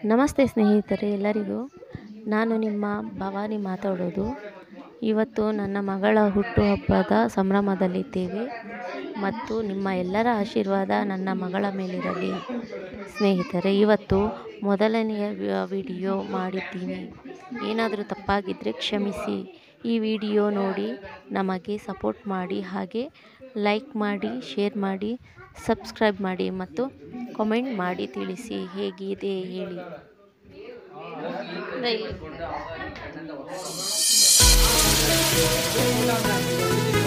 ನಮಸ್ತೆ ಸ್ನೇಹಿತರೆ ಎಲ್ಲರಿಗೂ ನಾನು ನಿಮ್ಮ ಭವಾನಿ ಮಾತಾಡೋದು ಇವತ್ತು ನನ್ನ ಮಗಳ ಹುಟ್ಟುಹಬ್ಬದ ಸಂಭ್ರಮದಲ್ಲಿದ್ದೇವೆ ಮತ್ತು ನಿಮ್ಮ ಎಲ್ಲರ ಆಶೀರ್ವಾದ ನನ್ನ ಮಗಳ ಮೇಲಿರಲಿ ಸ್ನೇಹಿತರೆ ಇವತ್ತು ಮೊದಲನೆಯ ವಿಡಿಯೋ ಮಾಡಿದ್ದೀನಿ ಏನಾದರೂ ತಪ್ಪಾಗಿದ್ದರೆ ಕ್ಷಮಿಸಿ ಈ ವಿಡಿಯೋ ನೋಡಿ ನಮಗೆ ಸಪೋರ್ಟ್ ಮಾಡಿ ಹಾಗೆ ಲೈಕ್ ಮಾಡಿ ಶೇರ್ ಮಾಡಿ ಸಬ್ಸ್ಕ್ರೈಬ್ ಮಾಡಿ ಮತ್ತು ಕಾಮೆಂಟ್ ಮಾಡಿ ತಿಳಿಸಿ ಹೇಗಿದೆ ಹೇಳಿ Thank you.